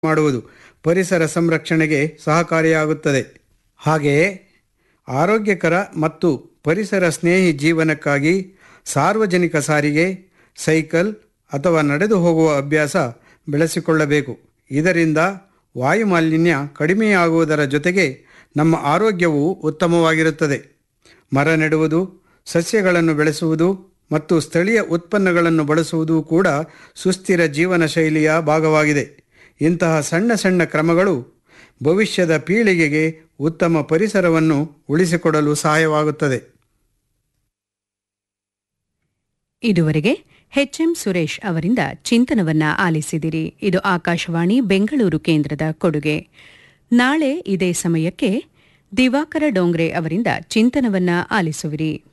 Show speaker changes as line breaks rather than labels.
ಮಾಡುವುದು ಪರಿಸರ ಸಂರಕ್ಷಣೆಗೆ ಸಹಕಾರಿಯಾಗುತ್ತದೆ ಹಾಗೆಯೇ ಆರೋಗ್ಯಕರ ಮತ್ತು ಪರಿಸರ ಸ್ನೇಹಿ ಜೀವನಕ್ಕಾಗಿ ಸಾರ್ವಜನಿಕ ಸಾರಿಗೆ ಸೈಕಲ್ ಅಥವಾ ನಡೆದು ಹೋಗುವ ಅಭ್ಯಾಸ ಬೆಳೆಸಿಕೊಳ್ಳಬೇಕು ಇದರಿಂದ ವಾಯುಮಾಲಿನ್ಯ ಕಡಿಮೆಯಾಗುವುದರ ಜೊತೆಗೆ ನಮ್ಮ ಆರೋಗ್ಯವು ಉತ್ತಮವಾಗಿರುತ್ತದೆ ಮರ ನೆಡುವುದು ಸಸ್ಯಗಳನ್ನು ಬೆಳೆಸುವುದು ಮತ್ತು ಸ್ಥಳೀಯ ಉತ್ಪನ್ನಗಳನ್ನು ಬಳಸುವುದು ಕೂಡ ಸುಸ್ಥಿರ ಜೀವನ ಶೈಲಿಯ ಭಾಗವಾಗಿದೆ ಇಂತಹ ಸಣ್ಣ ಸಣ್ಣ ಕ್ರಮಗಳು ಭವಿಷ್ಯದ ಪೀಳಿಗೆಗೆ ಉತ್ತಮ ಪರಿಸರವನ್ನು ಉಳಿಸಿಕೊಡಲು ಸಹಾಯವಾಗುತ್ತದೆ
ಇದುವರೆಗೆ ಎಚ್ಎಂ ಸುರೇಶ್ ಅವರಿಂದ ಚಿಂತನವನ್ನ ಆಲಿಸಿದಿರಿ ಇದು ಆಕಾಶವಾಣಿ ಬೆಂಗಳೂರು ಕೇಂದ್ರದ ಕೊಡುಗೆ ನಾಳೆ ಇದೇ ಸಮಯಕ್ಕೆ ದಿವಾಕರ ಡೋಂಗ್ರೆ ಅವರಿಂದ ಚಿಂತನವನ್ನ ಆಲಿಸುವಿರಿ